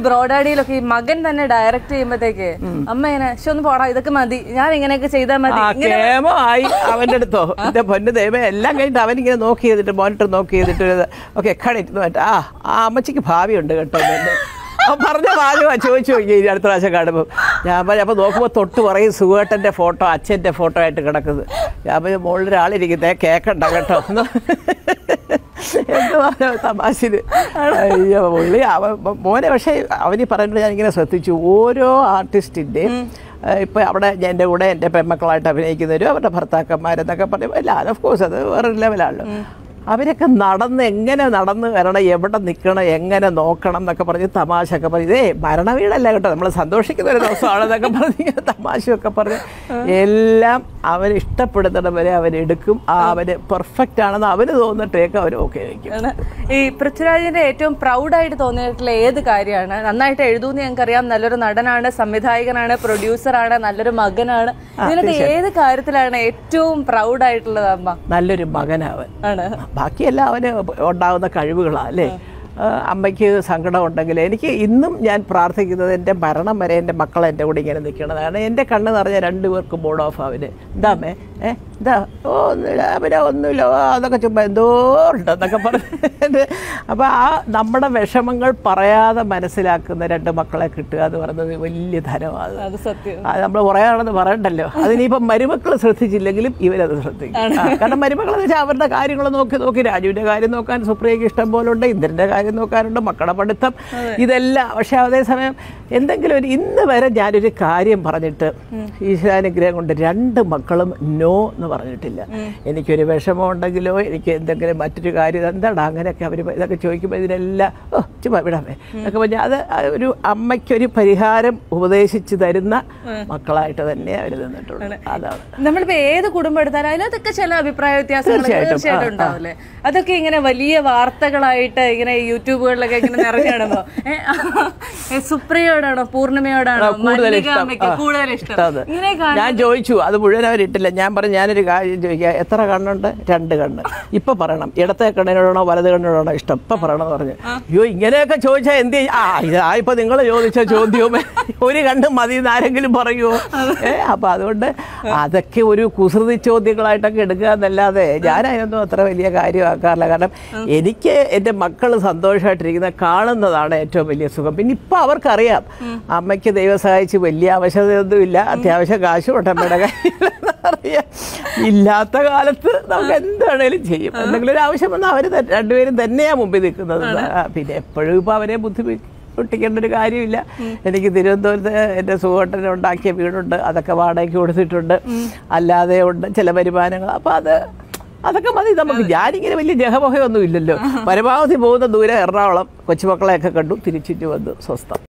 ബ്രോഡാഡിയിലൊക്കെ ഈ മകൻ തന്നെ ഡയറക്റ്റ് ചെയ്യുമ്പോഴത്തേക്ക് അമ്മ ഇങ്ങനെ "ശ്ശെ, ഒന്ന് പോടാ ഇതൊക്കെ മതി ഞാൻ ഇങ്ങനെയൊക്കെ ചെയ്താൽ മതി ആ ഇങ്ങനെ കേമമായി അവന്റെ അടുത്തോ എന്റെ പൊന്നു ദൈവം എല്ലാം കഴിഞ്ഞിട്ട് അവനിങ്ങനെ നോക്കി ചെയ്തിട്ട് മോണിറ്റർ നോക്കി ചെയ്തിട്ട് ഓക്കെ കണിട്ട് നോട്ട് ആ ആ അമ്മച്ചിക്ക് ഭാവിയുണ്ട് കേട്ടോ എന്ന് അവൻ പറഞ്ഞ ഭാഗമാ ചോദിച്ചു നോക്കി ഇനി അടുത്ത പ്രാവശ്യം കാണുമ്പോൾ ഞാൻ പറഞ്ഞു അപ്പോൾ നോക്കുമ്പോൾ തൊട്ട് പറയും സുഖേട്ടൻ്റെ ഫോട്ടോ അച്ഛൻ്റെ ഫോട്ടോ ആയിട്ട് കിടക്കുന്നത് ഞാൻ പറഞ്ഞു മുകളിൽ ഒരാളിരിക്കുന്നേ കേക്കണ്ട കേട്ടോ എന്ന് എന്ത് പറഞ്ഞു തമാശന് അയ്യോ പുള്ളി അവൻ മോനെ പക്ഷേ അവന് പറയുന്നത് ഞാനിങ്ങനെ ശ്രദ്ധിച്ചു ഓരോ ആർട്ടിസ്റ്റിൻ്റെയും ഇപ്പം അവിടെ ഞാൻ എൻ്റെ കൂടെ എൻ്റെ പെമ്മക്കളായിട്ട് അഭിനയിക്കുന്നവരും അവരുടെ ഭർത്താക്കന്മാരെന്നൊക്കെ പറയുമ്പോൾ അല്ല ഓഫ് കോഴ്സ് അത് വേറൊരു ലെവലാണല്ലോ അവരൊക്കെ നടന്ന് എങ്ങനെ നടന്ന് വരണം എവിടെ നിൽക്കണം എങ്ങനെ നോക്കണം എന്നൊക്കെ പറഞ്ഞ് തമാശ ഒക്കെ പറഞ്ഞ് ഇതേ മരണ വീടല്ല കേട്ടോ നമ്മൾ സന്തോഷിക്കുന്ന ഒരു ദിവസമാണെന്നൊക്കെ പറഞ്ഞ് ഇങ്ങനെ തമാശയൊക്കെ പറഞ്ഞ് എല്ലാം അവൻ ഇഷ്ടപ്പെടുന്നിടം വരെ അവരെടുക്കും ആ അവന് പെർഫെക്റ്റ് ആണെന്ന് അവന് തോന്നിട്ടേക്ക് അവർ ഓക്കെ വയ്ക്കും ആണ്. ഈ പൃഥ്വിരാജിന്റെ ഏറ്റവും പ്രൗഡായിട്ട് തോന്നിയിട്ടുള്ള ഏത് കാര്യമാണ് നന്നായിട്ട് എഴുതുമെന്ന് ഞങ്ങൾക്കറിയാം നല്ലൊരു നടനാണ് സംവിധായകനാണ് പ്രൊഡ്യൂസറാണ് നല്ലൊരു മകനാണ് ഇതിനകത്ത് ഏത് കാര്യത്തിലാണ് ഏറ്റവും പ്രൗഡായിട്ടുള്ളത് അമ്മ നല്ലൊരു മകനവൻ ആണ് ബാക്കിയെല്ലാം അവന് ഉണ്ടാകുന്ന കഴിവുകളാണ് അല്ലേ ആ, അമ്മയ്ക്ക് സങ്കടം ഉണ്ടെങ്കിൽ എനിക്ക് ഇന്നും ഞാൻ പ്രാർത്ഥിക്കുന്നത് എൻ്റെ മരണം വരെ എൻ്റെ മക്കൾ എൻ്റെ കൂടെ ഇങ്ങനെ നിൽക്കണതാണ് എൻ്റെ കണ്ണ് നിറഞ്ഞ രണ്ട് പേർക്ക് ബോർഡ് ഓഫ് അവന് എന്താ അമ്മേ ഏ എന്താ ഓ ഒന്നുമില്ല അവനെ ഒന്നുമില്ല ഓ അതൊക്കെ ചുമ്മാ എന്തോ ഉണ്ടെന്നൊക്കെ പറഞ്ഞ് അപ്പോൾ ആ നമ്മുടെ വിഷമങ്ങൾ പറയാതെ മനസ്സിലാക്കുന്ന രണ്ട് മക്കളെ കിട്ടുക എന്ന് പറയുന്നത് വലിയ ധനമാണ് അത് സത്യം അത് നമ്മൾ പറയാണെന്ന് പറയണ്ടല്ലോ അതിനിപ്പം മരുമക്കൾ ശ്രദ്ധിച്ചില്ലെങ്കിലും ഇവരത് ശ്രദ്ധിക്കും ആ, കാരണം മരുമക്കൾ എന്ന് വെച്ചാൽ അവരുടെ കാര്യങ്ങൾ നോക്കി നോക്കി രാജുവിന്റെ കാര്യം നോക്കാൻ സുപ്രിയയ്ക്ക് ഇഷ്ടം പോലെ ഉണ്ട് ഇന്ദ്രന്റെ കാര്യം നോക്കാനുണ്ട് മക്കളുടെ പഠിത്തം ഇതെല്ലാം പക്ഷെ അതേസമയം എന്തെങ്കിലും ഒരു ഇന്ന് വരെ ഞാനൊരു കാര്യം പറഞ്ഞിട്ട് ഈശ്വരാനുഗ്രഹം കൊണ്ട് രണ്ട് മക്കളും നോ എന്ന് പറഞ്ഞിട്ടില്ല എനിക്കൊരു വിഷമം ഉണ്ടെങ്കിലോ എനിക്ക് എന്തെങ്കിലും മറ്റൊരു കാര്യം എന്താടാ അങ്ങനെയൊക്കെ അവർ ഇതൊക്കെ ചോദിക്കുമ്പോൾ ഇതിനെല്ലാം ഓ ചുമ്മാ വിടാമേ എന്നൊക്കെ പറഞ്ഞാൽ അത് ഒരു അമ്മയ്ക്കൊരു പരിഹാരം ഉപദേശിച്ച് തരുന്ന മക്കളായിട്ട് തന്നെ അവർ നിന്നിട്ടുള്ളൂ അതാണ് നമ്മളിപ്പോ ഏത് കുടുംബം എടുത്താലും അതിനകത്തൊക്കെ ചില അഭിപ്രായ വ്യത്യാസങ്ങൾ തീർച്ചയായിട്ടും. തീർച്ചയായിട്ടും ആ, ആ. ഉണ്ടാവില്ലേ അതൊക്കെ ഇങ്ങനെ വലിയ വാർത്തകളായിട്ട് ഇങ്ങനെ യൂട്യൂബുകളിലൊക്കെ ഇങ്ങനെ നിറഞ്ഞിടുമ്പോ സുപ്രിയോടാണോ പൂർണിമയോടാണോ കൂടുതൽ ഇഷ്ടം മല്ലികാമ്മയ്ക്ക് ആ, കൂടുതൽ ഇഷ്ടം ഇഷ്ടം അത്. ഇങ്ങനെ കാണും ഞാൻ ചോദിച്ചു അത് മുഴുവൻ അവരിട്ടില്ല ഞാൻ പറഞ്ഞു ഞാനൊരു കാര്യം ചോദിക്കാം എത്ര കണ്ണുണ്ട് രണ്ട് കണ്ണ് ഇപ്പൊ പറയണം ഇടത്തെ കണ്ണിനോടാണോ വലത് കണ്ണിനോടാണോ ഇഷ്ടം ഇപ്പൊ പറയണം എന്ന് പറഞ്ഞു അയ്യോ ഇങ്ങനെയൊക്കെ ചോദിച്ചാൽ എന്ത് ചെയ്യും? ആ ഇതാ ഇപ്പൊ നിങ്ങൾ ചോദിച്ച ചോദ്യവും ഒരു കണ്ണ് മതി എന്ന് ആരെങ്കിലും പറയുമോ ഏ അപ്പൊ അതുകൊണ്ട് അതൊക്കെ ഒരു കുസൃതി ചോദ്യങ്ങളായിട്ടൊക്കെ എടുക്കുക എന്നല്ലാതെ ഞാൻ അതിനൊന്നും അത്ര വലിയ കാര്യമാക്കാറില്ല കാരണം എനിക്ക് എൻ്റെ മക്കൾ സന്തോഷമായിട്ടിരിക്കുന്നത് കാണുന്നതാണ് ഏറ്റവും വലിയ സുഖം പിന്നെ ഇപ്പൊ അവർക്കറിയാം അമ്മയ്ക്ക് ദൈവം സഹായിച്ച് വലിയ ആവശ്യതയൊന്നുമില്ല അത്യാവശ്യം കാശും ഉണ്ട് അമ്മയുടെ കയ്യിൽ അറിയാം ഇല്ലാത്ത കാലത്ത് നമുക്ക് എന്താണേലും ചെയ്യും എന്തെങ്കിലും ഒരു ആവശ്യം വന്നാൽ അവർ രണ്ടുപേരും തന്നെയാണ് മുമ്പിൽ നിൽക്കുന്നത് ആ, പിന്നെ എപ്പോഴും ഇപ്പൊ അവരെ ബുദ്ധി ഒട്ടിക്കേണ്ട ഒരു കാര്യമില്ല എനിക്ക് തിരുവനന്തപുരത്ത് എൻ്റെ സുഹൃത്തിന് ഉണ്ടാക്കിയ വീടുണ്ട് അതൊക്കെ വാടകയ്ക്ക് കൊടുത്തിട്ടുണ്ട് അല്ലാതെ ഉണ്ട് ചില വരുമാനങ്ങൾ അപ്പോൾ അത് അതൊക്കെ മതി നമുക്ക് ഞാനിങ്ങനെ വലിയ ജഹമൊഹയൊന്നും ഇല്ലല്ലോ പരമാവധി പോകുന്ന ദൂരം എറണാകുളം കൊച്ചുമക്കളെയൊക്കെ കണ്ടു തിരിച്ചിട്ട് വന്നു സ്വസ്ഥം